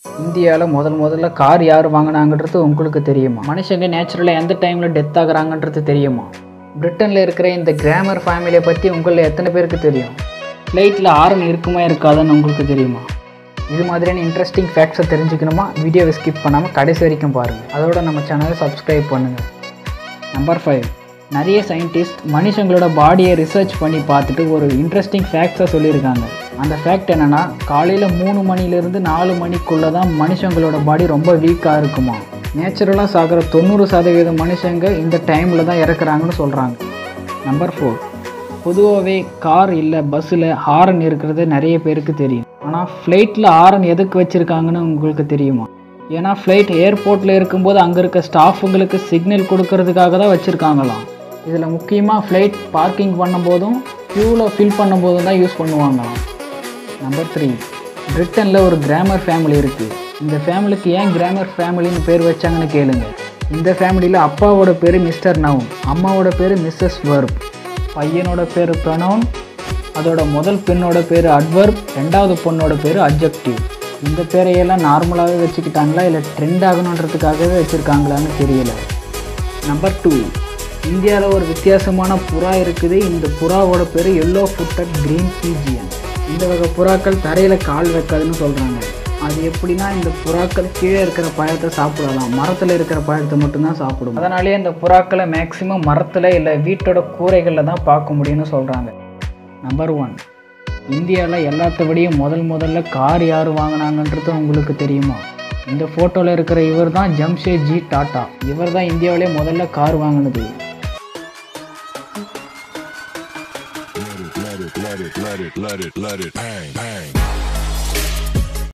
இந்தியாவில் முதல் முதல்ல கார் யார் வாங்கினாங்கன்றது உங்களுக்கு தெரியுமா மனுஷங்க நேச்சுரலாக எந்த டைமில் டெத் ஆகுறாங்கன்றது தெரியுமா பிரிட்டனில் இருக்கிற இந்த கிராமர் ஃபேமிலியை பற்றி உங்களில் எத்தனை பேருக்கு தெரியும் ஃப்ளைட்டில் ஆரன் இருக்குமா இருக்காதுன்னு உங்களுக்கு தெரியுமா இது மாதிரியான இன்ட்ரெஸ்டிங் ஃபேக்ட்ஸை தெரிஞ்சுக்கணுமா வீடியோவை ஸ்கிப் பண்ணாமல் கடைசி வரைக்கும் பாருங்கள் அதோட நம்ம சேனலை சப்ஸ்கிரைப் பண்ணுங்கள் நம்பர் ஃபைவ் நிறைய சயின்டிஸ்ட் மனுஷங்களோட பாடியை ரிசர்ச் பண்ணி பார்த்துட்டு ஒரு இன்ட்ரெஸ்டிங் ஃபேக்ட்ஸை சொல்லியிருக்காங்க அந்த ஃபேக்ட் என்னென்னா காலையில் மூணு மணிலேருந்து நாலு மணிக்குள்ளே தான் மனுஷங்களோட பாடி ரொம்ப வீக்காக இருக்குமா நேச்சுரலாக சாகிற தொண்ணூறு சதவீத மனுஷங்க இந்த டைமில் தான் இறக்குறாங்கன்னு சொல்கிறாங்க நம்பர் ஃபோர் பொதுவாகவே கார் இல்லை பஸ்ஸில் ஹாரன் இருக்கிறது நிறைய பேருக்கு தெரியும் ஆனால் ஃப்ளைட்டில் ஹாரன் எதுக்கு வச்சுருக்காங்கன்னு உங்களுக்கு தெரியுமா ஏன்னா ஃப்ளைட் ஏர்போர்ட்டில் இருக்கும்போது அங்கே இருக்க ஸ்டாஃபுங்களுக்கு சிக்னல் கொடுக்கறதுக்காக தான் வச்சுருக்காங்களாம் இதில் முக்கியமாக ஃப்ளைட் பார்க்கிங் பண்ணும்போதும் ஃபியூலை ஃபில் பண்ணும்போதும் தான் யூஸ் பண்ணுவாங்களாம் நம்பர் த்ரீ பிரிட்டனில் ஒரு கிராமர் ஃபேமிலி இருக்குது இந்த ஃபேமிலிக்கு ஏன் கிராமர் ஃபேமிலின்னு பேர் வச்சாங்கன்னு கேளுங்க இந்த ஃபேமிலியில் அப்பாவோட பேர் மிஸ்டர் நவுன் அம்மாவோட பேர் மிஸ்ஸஸ் வர்ப் பையனோட பேர் ப்ரனவுன் அதோட முதல் பெண்ணோட பேர் அட்வர்ப் ரெண்டாவது பொண்ணோட பேர் அப்ஜெக்டிவ் இந்த பேரையெல்லாம் நார்மலாகவே வச்சுக்கிட்டாங்களா இல்லை ட்ரெண்ட் ஆகணுன்றதுக்காகவே வச்சுருக்காங்களான்னு தெரியல நம்பர் டூ இந்தியாவில் ஒரு வித்தியாசமான புறா இருக்குது இந்த புறாவோட பேர் எல்லோ ஃபுட்டட் கிரீன் பீஜியன் இந்த வகை புறாக்கள் தரையில் கால் வைக்காதுன்னு சொல்கிறாங்க அது எப்படின்னா இந்த புறாக்கள் கீழே இருக்கிற பழத்தை சாப்பிடலாம் மரத்தில் இருக்கிற பழத்தை மட்டும்தான் சாப்பிடும் அதனாலேயே இந்த புறாக்களை மேக்ஸிமம் மரத்தில் இல்லை வீட்டோட கூரைகளில் தான் பார்க்க முடியும்னு சொல்கிறாங்க நம்பர் ஒன் இந்தியாவில் எல்லாத்த விடையும் முதல் முதல்ல கார் யார் வாங்கினாங்கன்றது உங்களுக்கு தெரியுமா இந்த ஃபோட்டோவில் இருக்கிற இவர் தான் ஜம்ஷேட்ஜி டாட்டா இவர் தான் இந்தியாவிலே முதல்ல கார் வாங்கினது Let it, let it, let it, let it, let it, let it, bang, bang.